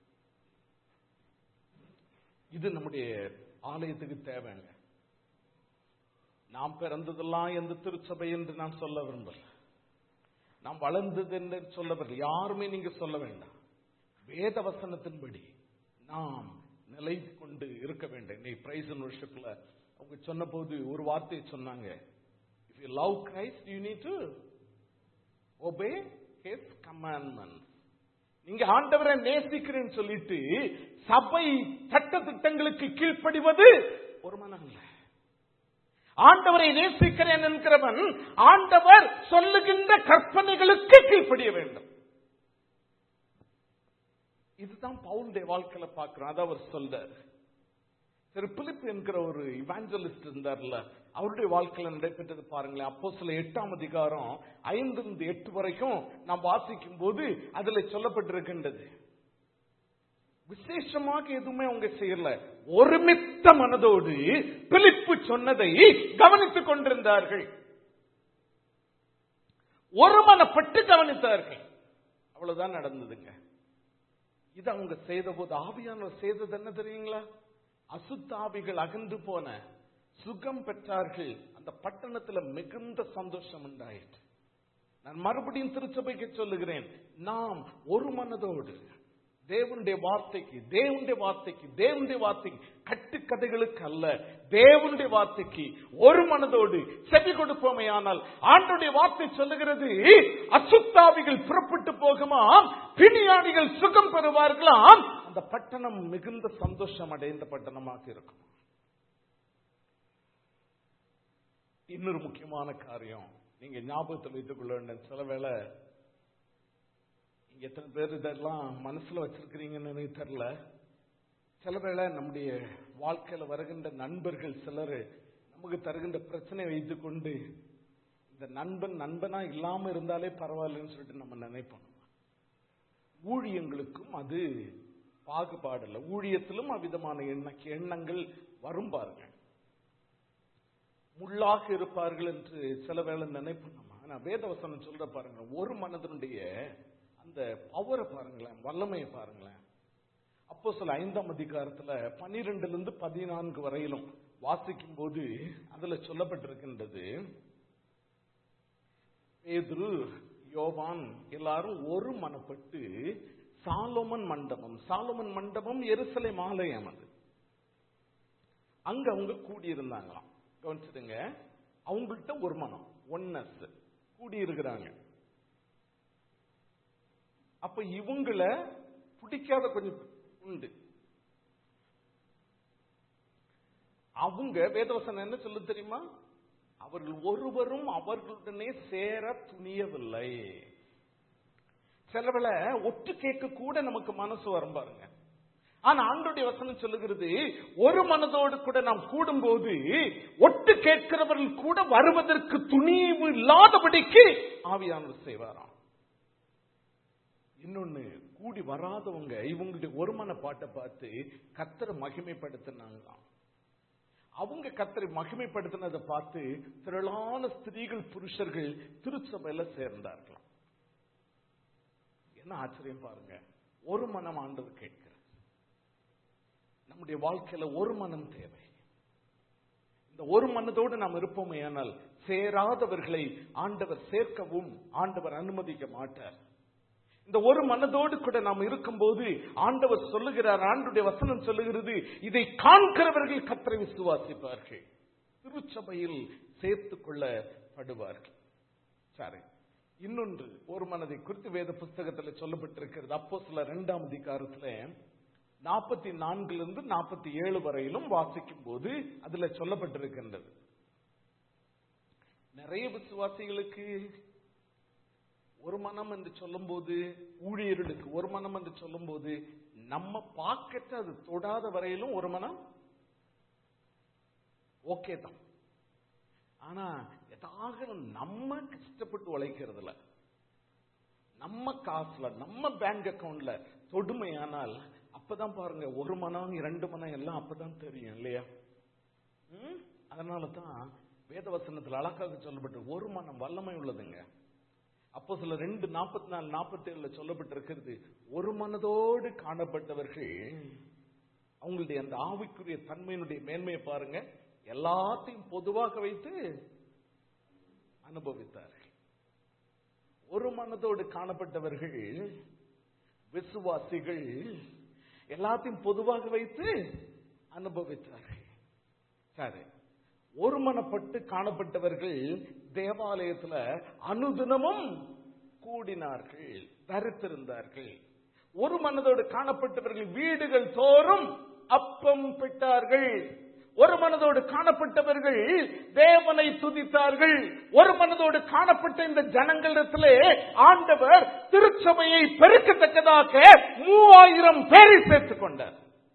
இது நம்முடைய ஆலயத்துக்கு தேவைங்க நாம் பிறந்ததெல்லாம் எந்த திருச்சபை என்று நான் சொல்ல விரும்பல நாம் வளர்ந்தது என்று சொல்ல வரல யாருமே நீங்க சொல்ல வேண்டாம் வேத வசனத்தின்படி நாம் நிலை கொண்டு இருக்க வேண்டும் இன்னைக்கு பிரைஸ் அண்ட் வர்ஷிப்ல அவங்க சொன்ன போது ஒரு வார்த்தையை சொன்னாங்க if you love Christ you need to obey his commandment நீங்க ஆண்டவரை நேசிக்கிறேன்னு சொல்லிட்டு சபை சட்ட திட்டங்களுக்கு கீழ்ப்படிவது ஒரு மனம் இல்லை ஆண்டவரை நேசிக்கிறேன் என்கிறவன் ஆண்டவர் சொல்லுகின்ற கற்பனைகளுக்கு கீழ்ப்படிய வேண்டும் இதுதான் பவுலுடைய வாழ்க்கையில பார்க்கிறோம் அதை அவர் சொல்றார் திரு பிலிப் என்கிற ஒரு இவாஞ்சலிஸ்ட் இருந்தார்ல அவருடைய வாழ்க்கையில நடைபெற்றது பாருங்களேன் அப்போ சில எட்டாம் அதிகாரம் ஐந்து இருந்து எட்டு வரைக்கும் நாம் வாசிக்கும் போது அதுல சொல்லப்பட்டிருக்கின்றது விசேஷமாக எதுவுமே அவங்க செய்யல ஒருமித்த மனதோடு பிலிப்பு சொன்னதை கவனித்துக் கொண்டிருந்தார்கள் ஒருமனப்பட்டு கவனித்தார்கள் அவ்வளவுதான் நடந்ததுங்க இது அவங்க செய்த போது ஆவியானவர் செய்தது என்ன தெரியுங்களா அசுத்தாவிகள் அகன்று போன சுகம் பெற்றார்கள் அந்த பட்டணத்துல மிகுந்த சந்தோஷம் உண்டாயிற்று நான் மறுபடியும் திருச்சபைக்கு சொல்லுகிறேன் நாம் ஒரு மனதோடு தேவனுடைய வார்த்தைக்கு தேவனுடைய வார்த்தைக்கு தேவனுடைய வார்த்தைக்கு கட்டுக்கதைகளுக்கு அல்ல தேவனுடைய வார்த்தைக்கு ஒரு மனதோடு செவி கொடுப்போமையானால் ஆண்டுடைய வார்த்தை சொல்லுகிறது அசுத்தாவிகள் புறப்பட்டு போகுமாம் பிணியாடிகள் சுகம் பெறுவார்களாம் அந்த பட்டணம் மிகுந்த சந்தோஷம் அடைந்த பட்டணமாக இருக்கும் இன்னொரு முக்கியமான காரியம் நீங்க ஞாபகத்தில் வைத்துக் கொள்ள வேண்டும் சில வேளை நீங்க எத்தனை பேர் இதெல்லாம் மனசுல வச்சிருக்கிறீங்கன்னு எனக்கு தெரியல சில வேளை நம்முடைய வாழ்க்கையில வருகின்ற நண்பர்கள் சிலர் நமக்கு தருகின்ற பிரச்சனை வைத்துக் கொண்டு இந்த நண்பன் நண்பனா இல்லாம இருந்தாலே பரவாயில்லன்னு சொல்லிட்டு நம்ம நினைப்போம் ஊழியங்களுக்கும் அது பாகுபாடு இல்லை ஊழியத்திலும் அவ்விதமான எண்ண எண்ணங்கள் வரும் பாருங்க முள்ளாக இருப்பார்கள் என்று சில வேளை நினைப்போம் நம்ம ஆனா வேதவசனம் சொல்ற பாருங்க ஒரு மனதனுடைய அந்த பவரை பாருங்களேன் வல்லமையை பாருங்களேன் அப்போ சில ஐந்தாம் அதிகாரத்துல பன்னிரெண்டுல இருந்து பதினான்கு வரையிலும் வாசிக்கும் போது அதுல சொல்லப்பட்டிருக்கின்றது பேதுரு யோவான் எல்லாரும் ஒரு மனப்பட்டு சாலோமன் மண்டபம் சாலோமன் மண்டபம் எருசலை ஆலயம் அது அங்க அவங்க கூடியிருந்தாங்களாம் கவனிச்சுடுங்க அவங்கள்ட்ட ஒரு மனம் ஒன்னஸ் கூடி இருக்கிறாங்க அப்ப இவங்கள பிடிக்காத கொஞ்சம் உண்டு அவங்க வேதவசனம் என்ன சொல்லு தெரியுமா அவர்கள் ஒருவரும் அவர்களுடனே சேர துணியவில்லை சிலவேளை ஒட்டு கேட்க கூட நமக்கு மனசு வரும் பாருங்க ஆனா ஆண்டுடைய வசனம் சொல்லுகிறது ஒரு மனதோடு கூட நாம் கூடும்போது ஒட்டு கேட்கிறவர்கள் கூட வருவதற்கு துணிவு இல்லாதபடிக்கு ஆவியானவர் செய்வாராம் இன்னொன்னு கூடி வராதவங்க இவங்களுடைய ஒரு மன பாட்டை பார்த்து கத்தரை மகிமைப்படுத்தினாங்களாம் அவங்க கத்தரை மகிமைப்படுத்தினதை பார்த்து திரளான ஸ்திரீகள் புருஷர்கள் திருச்சபையில சேர்ந்தார்களாம் என்ன ஆச்சரியம் பாருங்க ஒரு மனம் ஆண்டவர் கேட்கிறார் நம்முடைய வாழ்க்கையில ஒரு மனம் தேவை இந்த ஒரு மனதோடு நாம் இருப்போமே ஆனால் சேராதவர்களை ஆண்டவர் சேர்க்கவும் ஆண்டவர் அனுமதிக்க மாட்டார் இந்த ஒரு மனதோடு கூட நாம் இருக்கும்போது ஆண்டவர் சொல்லுகிறார் ஆண்டுடைய வசனம் சொல்லுகிறது இதை காண்கிறவர்கள் கத்தரை விசுவாசிப்பார்கள் திருச்சபையில் சேர்த்துக் கொள்ளப்படுவார்கள் சரி இன்னொன்று ஒரு மனதை குறித்து வேத புஸ்தகத்தில் சொல்லப்பட்டிருக்கிறது அப்போ சில இரண்டாம் அதிகாரத்துல நாற்பத்தி நான்குல இருந்து நாற்பத்தி ஏழு வரையிலும் வாசிக்கும் போது அதுல சொல்லப்பட்டிருக்கின்றது நிறைய விசுவாசிகளுக்கு ஒரு மனம் என்று சொல்லும்போது ஊழியர்களுக்கு ஒரு மனம் என்று சொல்லும்போது நம்ம பாக்கெட்டை அது தொடாத வரையிலும் ஒரு மனம் ஓகே தான் ஆனா எதாக நம்ம கஷ்டப்பட்டு உழைக்கிறதுல நம்ம காசுல நம்ம பேங்க் அக்கவுண்ட்ல தொடுமையானால் அப்பதான் பாருங்க ஒரு மனம் இரண்டு மனம் எல்லாம் அப்பதான் தெரியும் இல்லையா ம்? அதனால தான் வேதவசனத்தில் அழகாக சொல்லப்பட்டு ஒரு மனம் வல்லமை உள்ளதுங்க அப்போ சில ரெண்டு நாற்பத்தி நாலு நாற்பத்தி ஏழுல சொல்லப்பட்டிருக்கிறது ஒரு மனதோடு காணப்பட்டவர்கள் அவங்களுடைய அந்த ஆவிக்குரிய தன்மையினுடைய மேன்மையை பாருங்க எல்லாத்தையும் பொதுவாக வைத்து அனுபவித்தார்கள் ஒரு மனதோடு காணப்பட்டவர்கள் விசுவாசிகள் எல்லாத்தையும் பொதுவாக வைத்து அனுபவித்தார்கள் சரி ஒருமனப்பட்டு காணப்பட்டவர்கள் தேவாலயத்துல அனுதினமும் கூடினார்கள் தரித்திருந்தார்கள் ஒரு மனதோடு காணப்பட்டவர்கள் வீடுகள் தோறும் அப்பம் பெற்றார்கள் ஒரு மனதோடு காணப்பட்டவர்கள் தேவனை துதித்தார்கள் ஒரு மனதோடு காணப்பட்ட இந்த ஜனங்களிடத்திலே ஆண்டவர் திருச்சபையை பெருக்கத்தக்கதாக மூவாயிரம் பேரை சேர்த்துக் கொண்டார்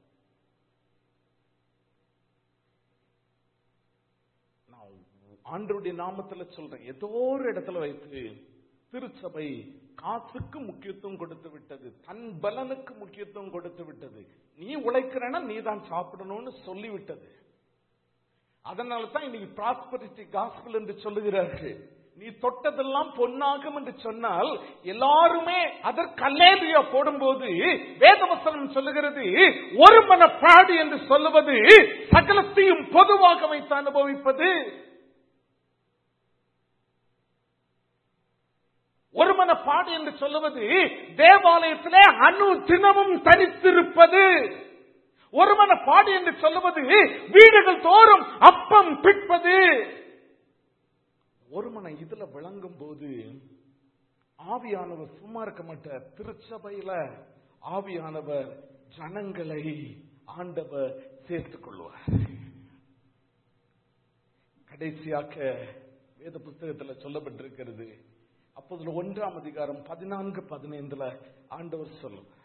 நான் ஆண்டருடைய நாமத்துல சொல்றேன் ஏதோ ஒரு இடத்துல வைத்து திருச்சபை காசுக்கு முக்கியத்துவம் கொடுத்து விட்டது தன் பலனுக்கு முக்கியத்துவம் கொடுத்து விட்டது நீ உழைக்கிறனா நீ தான் சாப்பிடணும்னு சொல்லிவிட்டது அதனால தான் இன்னைக்கு ப்ராஸ்பரிட்டி காஸ்பிள் என்று சொல்லுகிறார்கள் நீ தொட்டதெல்லாம் பொன்னாகும் என்று சொன்னால் எல்லாருமே அதற்கு அல்லேலியா போடும்போது வேதவசனம் சொல்லுகிறது ஒரு மனப்பாடு என்று சொல்லுவது சகலத்தையும் பொதுவாக வைத்து அனுபவிப்பது ஒரு மனப்பாடு என்று சொல்லுவது தேவாலயத்திலே அணு தினமும் தனித்திருப்பது ஒரு மனப்பாடு என்று சொல்லுவது வீடுகள் தோறும் அப்பம் பிற்பது ஒரு மன இதுல விளங்கும் போது ஆவியானவர் சும்மா இருக்க மாட்டார் திருச்சபையில ஆவியானவர் ஜனங்களை ஆண்டவர் சேர்த்துக் கொள்வார் கடைசியாக வேத புஸ்தகத்தில் சொல்லப்பட்டிருக்கிறது அப்போதுல ஒன்றாம் அதிகாரம் பதினான்கு பதினைந்துல ஆண்டவர் சொல்லுவார்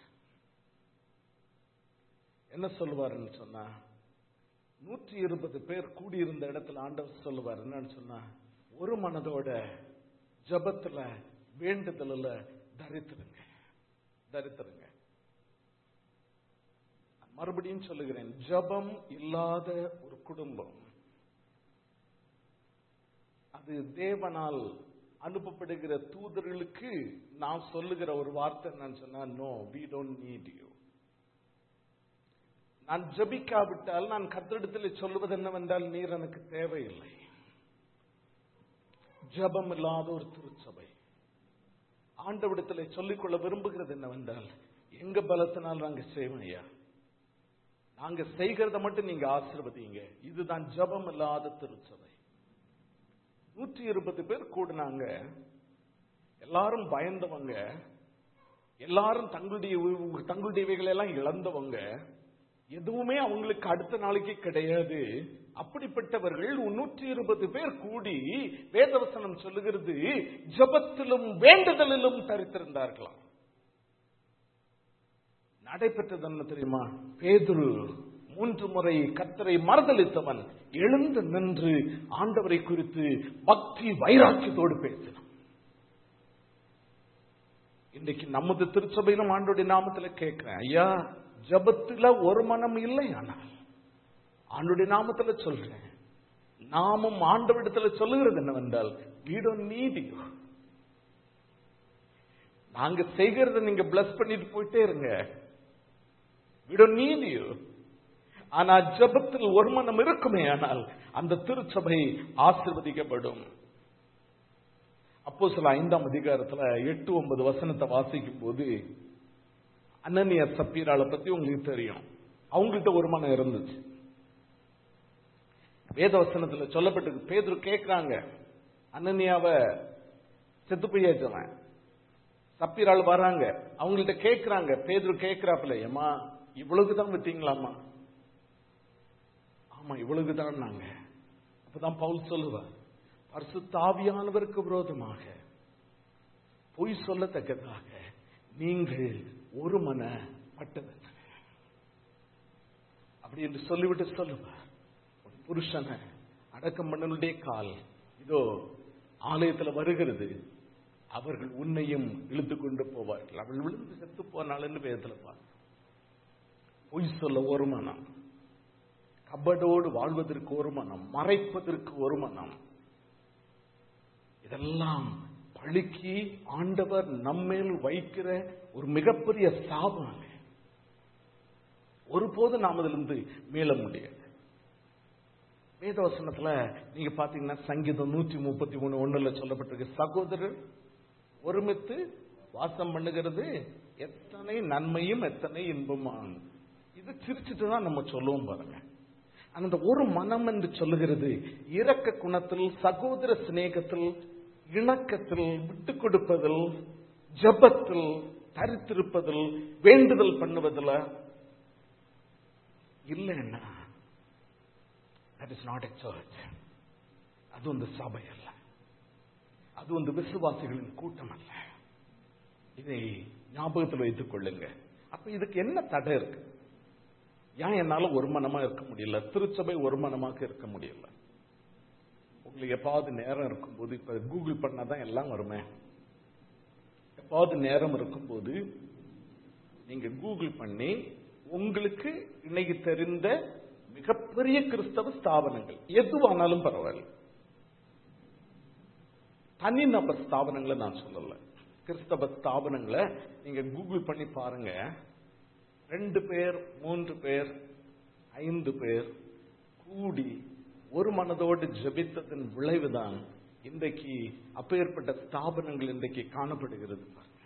என்ன சொல்லுவாருன்னு சொன்னா நூற்றி இருபது பேர் கூடியிருந்த இடத்துல ஆண்டவர் சொல்லுவார் என்னன்னு சொன்னா ஒரு மனதோட ஜபத்துல வேண்டுதல்ல தரித்திருங்க தரித்திருங்க மறுபடியும் சொல்லுகிறேன் ஜபம் இல்லாத ஒரு குடும்பம் அது தேவனால் அனுப்பப்படுகிற தூதர்களுக்கு நான் சொல்லுகிற ஒரு வார்த்தை என்னன்னு சொன்னா no we don't need you நான் ஜபிக்காவிட்டால் நான் கத்திரிடத்தில் சொல்லுவது என்னவென்றால் நீர் எனக்கு தேவையில்லை ஜபம் இல்லாத ஒரு திருச்சபை ஆண்டவிடத்தில் சொல்லிக்கொள்ள விரும்புகிறது என்னவென்றால் எங்க பலத்தினால் நாங்க செய்வோம் ஐயா நாங்க செய்கிறத மட்டும் நீங்க ஆசிர்வதிங்க இதுதான் ஜபம் இல்லாத திருச்சபை நூற்றி இருபது பேர் கூடினாங்க எல்லாரும் பயந்தவங்க எல்லாரும் தங்களுடைய தங்களுடையவைகளை எல்லாம் இழந்தவங்க எதுவுமே அவங்களுக்கு அடுத்த நாளைக்கு கிடையாது அப்படிப்பட்டவர்கள் நூற்றி இருபது பேர் கூடி வேதவசனம் சொல்லுகிறது ஜபத்திலும் வேண்டுதலிலும் தரித்திருந்தார்களாம் நடைபெற்றது என்ன தெரியுமா பேதுரு மூன்று முறை கத்தரை மறுதளித்தவன் எழுந்து நின்று ஆண்டவரை குறித்து பக்தி வைராக்கியத்தோடு பேசினான் இன்னைக்கு நமது திருச்சபையிலும் ஆண்டோடைய நாமத்துல கேட்கிறேன் ஐயா ஜபத்துல ஒரு மனம் இல்லை ஆனால் ஆண்டுடைய நாமத்துல சொல்றேன் நாமும் ஆண்டவிடத்துல சொல்லுகிறது என்னவென்றால் we don't need you நாங்க செய்கிறத நீங்க பிளஸ் பண்ணிட்டு போயிட்டே இருங்க we don't need you ஆனா ஜபத்தில் ஒரு மனம் இருக்குமே ஆனால் அந்த திருச்சபை ஆசிர்வதிக்கப்படும் அப்போ சில ஐந்தாம் அதிகாரத்துல எட்டு ஒன்பது வசனத்தை வாசிக்கும் போது அனனிய சப்பீராளை பத்தி உங்களுக்கு தெரியும் அவங்கள்ட்ட ஒரு மனம் இருந்துச்சு வேத வசனத்துல சொல்லப்பட்டு பேதுரு கேட்கிறாங்க அனனியாவ செத்து போயாச்சவன் சப்பீராள் வராங்க அவங்கள்ட்ட கேட்கிறாங்க பேதுரு கேட்கிறாப்புல ஏமா இவ்வளவுதான் விட்டீங்களாமா ஆமா இவ்வளவுதான் நாங்க அப்பதான் பவுல் சொல்லுவார் பரிசுத்தாவியானவருக்கு விரோதமாக பொய் சொல்லத்தக்கதாக நீங்கள் ஒரு மன பட்டது அப்படி என்று சொல்லிவிட்டு சொல்லுவார் ஒரு புருஷனை அடக்கம் பண்ணனுடைய கால் இதோ ஆலயத்தில் வருகிறது அவர்கள் உன்னையும் இழுத்து கொண்டு போவார்கள் அவள் விழுந்து செத்து போனாள்னு வேதத்தில் பார்க்க பொய் சொல்ல ஒரு மனம் கபடோடு வாழ்வதற்கு ஒரு மனம் மறைப்பதற்கு ஒரு மனம் இதெல்லாம் பழுக்கி ஆண்டவர் நம்மேல் வைக்கிற ஒரு மிகப்பெரிய சாபம் ஒருபோது நாம் அதிலிருந்து மீள முடியாது வேதவசனத்துல நீங்க பாத்தீங்கன்னா சங்கீதம் நூற்றி முப்பத்தி மூணு ஒண்ணுல சொல்லப்பட்டிருக்கு சகோதரர் ஒருமித்து வாசம் பண்ணுகிறது எத்தனை நன்மையும் எத்தனை இன்பமான் இது சிரிச்சுட்டு தான் நம்ம சொல்லுவோம் பாருங்க அந்த ஒரு மனம் என்று சொல்லுகிறது இரக்க குணத்தில் சகோதர சிநேகத்தில் இணக்கத்தில் விட்டு கொடுப்பதில் ஜபத்தில் தரித்திருப்பதில் வேண்டுதல் பண்ணுவதில் இல்லைன்னா that is not a church அது வந்து சபை அல்ல அது வந்து விசுவாசிகளின் கூட்டம் அல்ல இதை ஞாபகத்தில் வைத்துக் கொள்ளுங்க அப்ப இதுக்கு என்ன தடை இருக்கு ஏன் என்னால ஒரு மனமா இருக்க முடியல திருச்சபை ஒரு மனமாக இருக்க முடியல உங்களுக்கு எப்பாவது நேரம் இருக்கும்போது இப்ப கூகுள் பண்ணாதான் எல்லாம் வருமே எப்பாவது நேரம் இருக்கும்போது நீங்க கூகுள் பண்ணி உங்களுக்கு இன்னைக்கு தெரிந்த மிகப்பெரிய கிறிஸ்தவ ஸ்தாபனங்கள் எதுவானாலும் பரவாயில்ல தனிநபர் ஸ்தாபனங்களை நான் சொல்லல கிறிஸ்தவ ஸ்தாபனங்களை நீங்க கூகுள் பண்ணி பாருங்க ரெண்டு பேர் மூன்று பேர் ஐந்து பேர் கூடி ஒரு மனதோடு ஜெபித்ததன் விளைவுதான் இன்றைக்கு அப்பேற்பட்ட ஸ்தாபனங்கள் இன்றைக்கு காணப்படுகிறது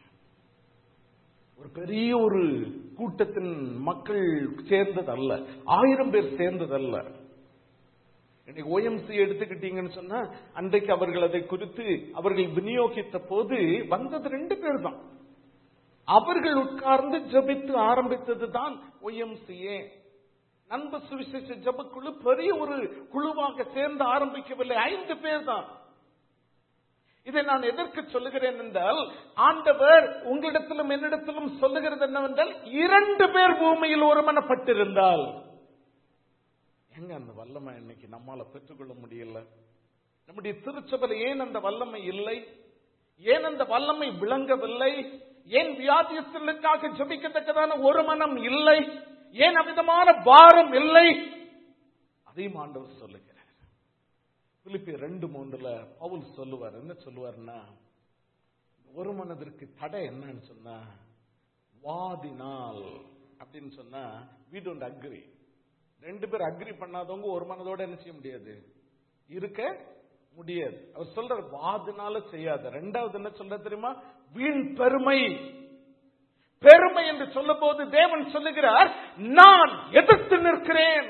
ஒரு பெரிய ஒரு கூட்டத்தின் மக்கள் சேர்ந்ததல்ல ஆயிரம் பேர் சேர்ந்ததல்ல இன்னைக்கு ஓஎம்சி எடுத்துக்கிட்டீங்கன்னு சொன்னா அன்றைக்கு அவர்கள் அதை குறித்து அவர்கள் விநியோகித்த போது வந்தது ரெண்டு பேர் தான் அவர்கள் உட்கார்ந்து ஜபித்து ஆரம்பித்தது தான் ஒய்எம்சிஏ நண்ப சுவிசேஷ ஜபக்குழு பெரிய ஒரு குழுவாக சேர்ந்து ஆரம்பிக்கவில்லை ஐந்து பேர் தான் இதை நான் எதற்கு சொல்லுகிறேன் என்றால் ஆண்டவர் உங்களிடத்திலும் என்னிடத்திலும் சொல்லுகிறது என்னவென்றால் இரண்டு பேர் பூமியில் ஒருமனப்பட்டிருந்தால் எங்க அந்த வல்லமை இன்னைக்கு நம்மால பெற்றுக்கொள்ள முடியல நம்முடைய திருச்சபையில் ஏன் அந்த வல்லமை இல்லை ஏன் அந்த வல்லமை விளங்கவில்லை ஏன் வியாதியஸ்தர்களுக்காக ஜபிக்கத்தக்கதான ஒரு மனம் இல்லை ஏன் அவ்விதமான பாரம் இல்லை அதையும் ஆண்டவர் சொல்லுகிறார் பிலிப்பி ரெண்டு மூன்றுல பவுல் சொல்லுவார் என்ன சொல்லுவார்னா ஒரு மனதிற்கு தடை என்னன்னு சொன்னா வாதினால் அப்படின்னு சொன்னா we don't agree ரெண்டு பேர் அக்ரி பண்ணாதவங்க ஒரு மனதோட என்ன செய்ய முடியாது இருக்க முடியாது அவர் சொல்ற வாதுனால செய்யாத ரெண்டாவது என்ன சொல்ற தெரியுமா வீண் பெருமை பெருமை என்று சொல்லும் போது தேவன் சொல்லுகிறார் நான் எதிர்த்து நிற்கிறேன்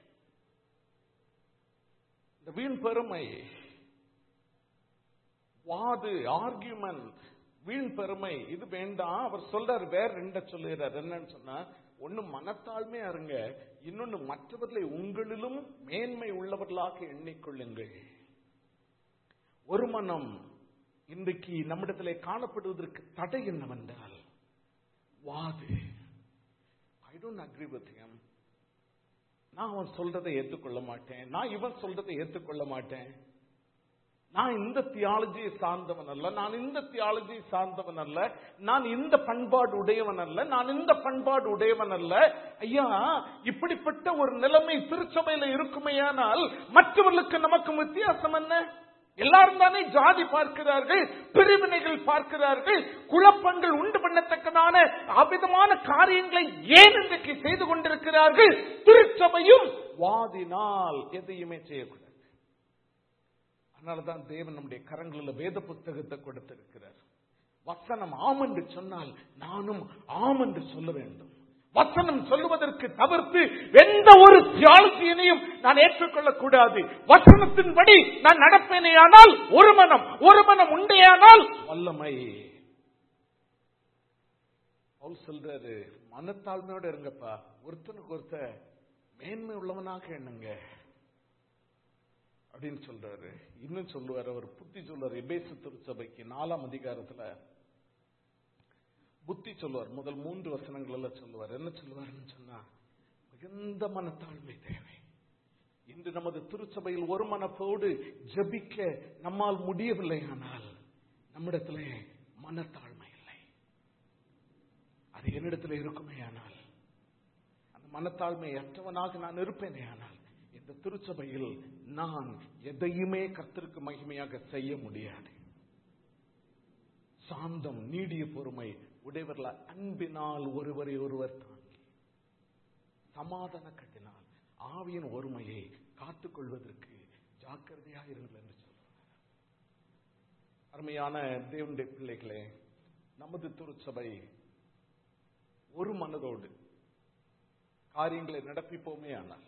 இந்த வீண் பெருமை வாது ஆர்கியூமெண்ட் வீண் பெருமை இது வேண்டாம் அவர் சொல்றாரு வேற ரெண்ட சொல்லுகிறார் என்னன்னு சொன்னா ஒன்னு மனத்தாழ்மையா இருங்க இன்னொன்னு மற்றவர்களை உங்களிலும் மேன்மை உள்ளவர்களாக எண்ணிக்கொள்ளுங்கள் ஒரு மனம் இன்றைக்கு நம்மிடத்திலே காணப்படுவதற்கு தடை என்னவென்றால் வாது I don't agree with him நான் அவன் சொல்றதை ஏற்றுக்கொள்ள மாட்டேன் நான் இவன் சொல்றதை ஏற்றுக்கொள்ள மாட்டேன் நான் இந்த தியாலஜியை சார்ந்தவன் அல்ல நான் இந்த தியாலஜியை சார்ந்தவன் அல்ல நான் இந்த பண்பாடு உடையவன் அல்ல நான் இந்த பண்பாடு உடையவன் அல்ல ஐயா இப்படிப்பட்ட ஒரு நிலைமை திருச்சபையில இருக்குமேயானால் மற்றவர்களுக்கு நமக்கு வித்தியாசம் என்ன எல்லாரும் தானே ஜாதி பார்க்கிறார்கள் பிரிவினைகள் பார்க்கிறார்கள் குழப்பங்கள் உண்டு பண்ணத்தக்கதான அவிதமான காரியங்களை ஏன் இன்றைக்கு செய்து கொண்டிருக்கிறார்கள் திருச்சபையும் வாதினால் எதையுமே செய்யக்கூடாது அதனாலதான் தேவன் நம்முடைய கரங்களில் வேத புத்தகத்தை கொடுத்திருக்கிறார் வசனம் ஆம் என்று சொன்னால் நானும் ஆம் என்று சொல்ல வேண்டும் வசனம் சொல்லுவதற்கு தவிர்த்து எந்த ஒரு தியாலஜியனையும் நான் ஏற்றுக்கொள்ளக் கூடாது வசனத்தின்படி நான் நடப்பேனேயானால் ஒரு மனம் ஒரு மனம் உண்டேயானால் வல்லமை பவுல் சொல்றாரு மனத்தாழ்மையோட இருங்கப்பா ஒருத்தனுக்கு ஒருத்த மேன்மை உள்ளவனாக எண்ணுங்க அப்படின்னு சொல்றாரு இன்னும் சொல்லுவார் அவர் புத்தி சொல்லுவார் எபேசு திருச்சபைக்கு நாலாம் அதிகாரத்துல புத்தி சொல்லுவார் முதல் மூன்று வசனங்கள் எல்லாம் சொல்லுவார் என்ன சொல்லுவாருன்னு சொன்னா மிகுந்த மனத்தாழ்மை தேவை இன்று நமது திருச்சபையில் ஒரு மனப்போடு ஜபிக்க நம்மால் முடியவில்லை ஆனால் நம்மிடத்திலே மனத்தாழ்மை இல்லை அது என்னிடத்துல இருக்குமே ஆனால் அந்த மனத்தாழ்மை அற்றவனாக நான் இருப்பேனே ஆனால் இந்த திருச்சபையில் நான் எதையுமே கர்த்தருக்கு மகிமையாக செய்ய முடியாது சாந்தம் நீடிய பொறுமை உடையவர்கள அன்பினால் ஒருவரை ஒருவர் தாங்கி சமாதான கட்டினால் ஆவியின் ஒருமையை காத்துக் கொள்வதற்கு ஜாக்கிரதையாக இருங்கள் என்று சொல்றார் அருமையான தேவனுடைய பிள்ளைகளே நமது திருச்சபை ஒரு மனதோடு காரியங்களை நடப்பிப்போமே ஆனால்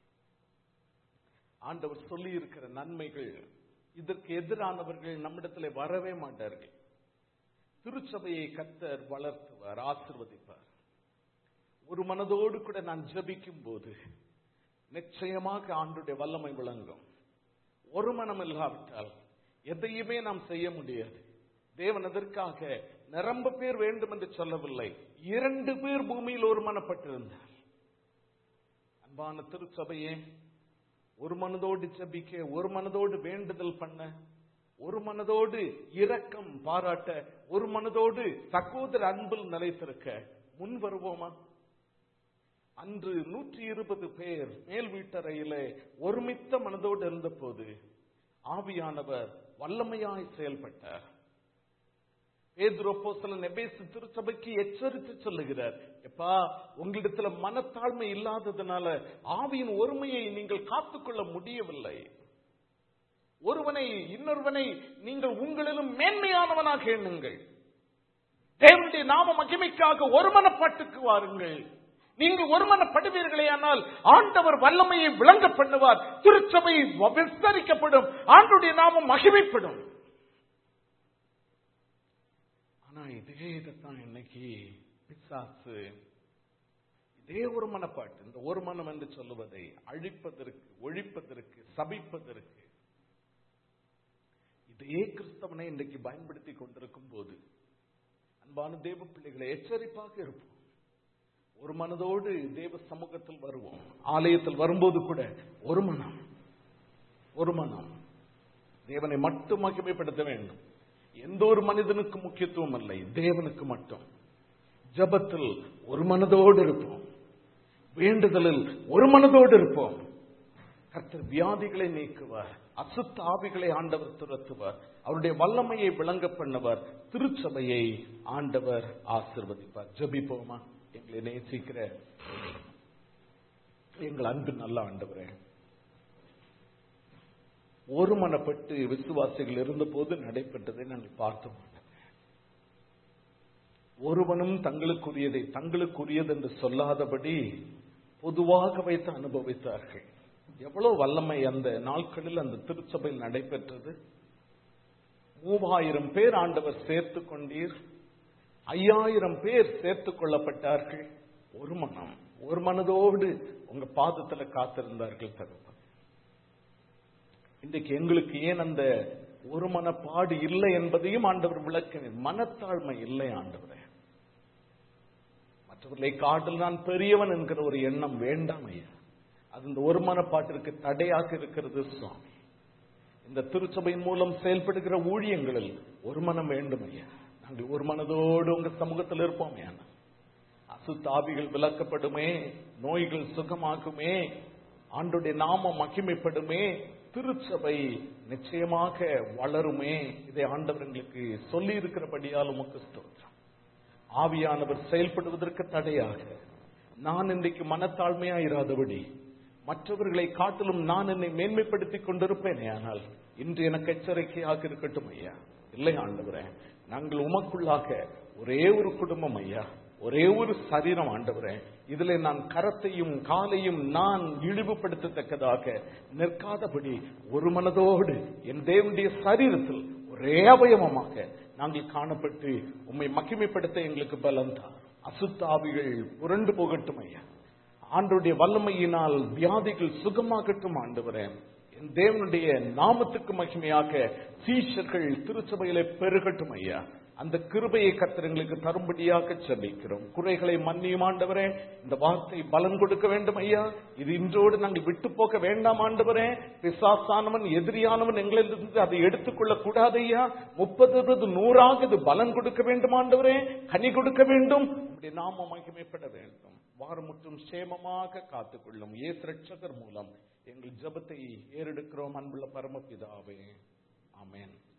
ஆண்டவர் சொல்லி இருக்கிற நன்மைகள் இதற்கு எதிரானவர்கள் நம்மிடத்தில் வரவே மாட்டார்கள் திருச்சபையை கத்தர் வளர்த்துவார் ஆசிர்வதிப்பார் ஒரு மனதோடு கூட நான் ஜபிக்கும் போது நிச்சயமாக ஆண்டுடைய வல்லமை விளங்கும் ஒரு மனம் இல்லாவிட்டால் எதையுமே நாம் செய்ய முடியாது தேவன் அதற்காக நிரம்ப பேர் வேண்டும் என்று சொல்லவில்லை இரண்டு பேர் பூமியில் ஒரு மனப்பட்டிருந்தார் அன்பான திருச்சபையே ஒரு மனதோடு ஜபிக்க ஒரு மனதோடு வேண்டுதல் பண்ண ஒரு மனதோடு இரக்கம் பாராட்ட ஒரு மனதோடு சகோதர அன்பில் நிலைத்திருக்க முன் வருவோமா அன்று நூற்றி இருபது பேர் மேல் வீட்டறையிலே ஒருமித்த மனதோடு இருந்த போது ஆவியானவர் வல்லமையாய் செயல்பட்டார் பேதுரோப்போசலன் எபேசு திருச்சபைக்கு எச்சரித்து சொல்லுகிறார் எப்பா உங்களிடத்துல மனத்தாழ்மை இல்லாததுனால ஆவியின் ஒருமையை நீங்கள் காத்துக்கொள்ள முடியவில்லை ஒருவனை இன்னொருவனை நீங்கள் உங்களிலும் மேன்மையானவனாக எண்ணுங்கள் தேவனுடைய நாம மகிமைக்காக ஒருமனப்பாட்டுக்கு வாருங்கள் நீங்கள் ஒருமனப்படுவீர்களே ஆனால் ஆண்டவர் வல்லமையை விளங்க பண்ணுவார் திருச்சபை விஸ்தரிக்கப்படும் ஆண்டுடைய நாமம் மகிமைப்படும் ஆனா இதே இதைத்தான் இன்னைக்கு பிசாசு இதே ஒரு மனப்பாட்டு இந்த ஒரு மனம் என்று சொல்லுவதை அழிப்பதற்கு ஒழிப்பதற்கு சபிப்பதற்கு இதே கிறிஸ்தவனை இன்றைக்கு பயன்படுத்தி கொண்டிருக்கும் போது அன்பான தேவ பிள்ளைகளை எச்சரிப்பாக இருப்போம் ஒரு மனதோடு தேவ சமூகத்தில் வருவோம் ஆலயத்தில் வரும்போது கூட ஒரு மனம் ஒரு மனம் தேவனை மட்டும் மகிமைப்படுத்த வேண்டும் எந்த ஒரு மனிதனுக்கு முக்கியத்துவம் இல்லை தேவனுக்கு மட்டும் ஜபத்தில் ஒரு மனதோடு இருப்போம் வேண்டுதலில் ஒரு மனதோடு இருப்போம் கர்த்தர் வியாதிகளை நீக்குவார் அசுத்த ஆவிகளை ஆண்டவர் துரத்துவார் அவருடைய வல்லமையை விளங்க பண்ணவர் திருச்சபையை ஆண்டவர் ஆசிர்வதிப்பார் ஜபிப்போமா எங்களை நேசிக்கிற எங்கள் அன்பு நல்ல ஆண்டவரே ஒருமனப்பட்டு விசுவாசிகள் இருந்தபோது நடைபெற்றதை நாங்கள் பார்த்தோம் ஒருவனும் தங்களுக்குரியதை தங்களுக்குரியது என்று சொல்லாதபடி பொதுவாக வைத்து அனுபவித்தார்கள் எவ்வளவு வல்லமை அந்த நாட்களில் அந்த திருச்சபையில் நடைபெற்றது மூவாயிரம் பேர் ஆண்டவர் சேர்த்து கொண்டீர் ஐயாயிரம் பேர் சேர்த்துக் கொள்ளப்பட்டார்கள் ஒரு மனம் ஒரு மனதோடு உங்க பாதத்துல காத்திருந்தார்கள் தகவல் இன்றைக்கு எங்களுக்கு ஏன் அந்த ஒரு மனப்பாடு இல்லை என்பதையும் ஆண்டவர் விளக்க மனத்தாழ்மை இல்லை ஆண்டவரே மற்ற மற்றவர்களை காட்டில் நான் பெரியவன் என்கிற ஒரு எண்ணம் வேண்டாம் ஐயா அது இந்த ஒரு மனப்பாட்டிற்கு தடையாக இருக்கிறது சுவாமி இந்த திருச்சபையின் மூலம் செயல்படுகிற ஊழியங்களில் ஒரு மனம் வேண்டும் ஐயா நாங்கள் ஒரு மனதோடு உங்க சமூகத்தில் இருப்போம் ஐயா அசுத்தாவிகள் விளக்கப்படுமே நோய்கள் சுகமாகுமே ஆண்டுடைய நாமம் மகிமைப்படுமே திருச்சபை நிச்சயமாக வளருமே இதை ஆண்டவர் எங்களுக்கு சொல்லி இருக்கிறபடியால் உமக்கு ஸ்தோத்திரம் ஆவியானவர் செயல்படுவதற்கு தடையாக நான் இன்றைக்கு மனத்தாழ்மையா இராதபடி மற்றவர்களை காட்டிலும் நான் என்னை மேன்மைப்படுத்திக் கொண்டிருப்பேனே ஆனால் இன்று எனக்கு எச்சரிக்கையாக இருக்கட்டும் ஐயா இல்லை ஆண்டவரே நாங்கள் உமக்குள்ளாக ஒரே ஒரு குடும்பம் ஐயா ஒரே ஒரு சரீரம் ஆண்டவரே இதுல நான் கரத்தையும் காலையும் நான் இழிவுபடுத்தத்தக்கதாக நிற்காதபடி ஒரு மனதோடு என் தேவனுடைய சரீரத்தில் ஒரே அவயவமாக நாங்கள் காணப்பட்டு உம்மை மகிமைப்படுத்த எங்களுக்கு பலம் தான் அசுத்தாவிகள் புரண்டு போகட்டும் ஐயா ஆண்டுடைய வல்லமையினால் வியாதிகள் சுகமாகட்டும் ஆண்டவரே என் தேவனுடைய நாமத்துக்கு மகிமையாக சீஷர்கள் திருச்சபையிலே பெருகட்டும் ஐயா அந்த கிருபையை கத்திரங்களுக்கு தரும்படியாக செபிக்கிறோம் குறைகளை மன்னியும் ஆண்டவரே இந்த வார்த்தை பலன் கொடுக்க வேண்டும் ஐயா இது இன்றோடு நாங்கள் விட்டு போக வேண்டாம் ஆண்டவரே பிசாசானவன் எதிரியானவன் எங்களிலிருந்து அதை எடுத்துக்கொள்ள கூடாது ஐயா முப்பது இருபது நூறாக இது பலன் கொடுக்க வேண்டும் ஆண்டவரே கனி கொடுக்க வேண்டும் உங்களுடைய நாம மகிமைப்பட வேண்டும் வாரம் முற்றும் சேமமாக காத்துக்கொள்ளும் ஏசு ரட்சகர் மூலம் எங்கள் ஜபத்தை ஏறெடுக்கிறோம் அன்புள்ள பரமபிதாவே ஆமென்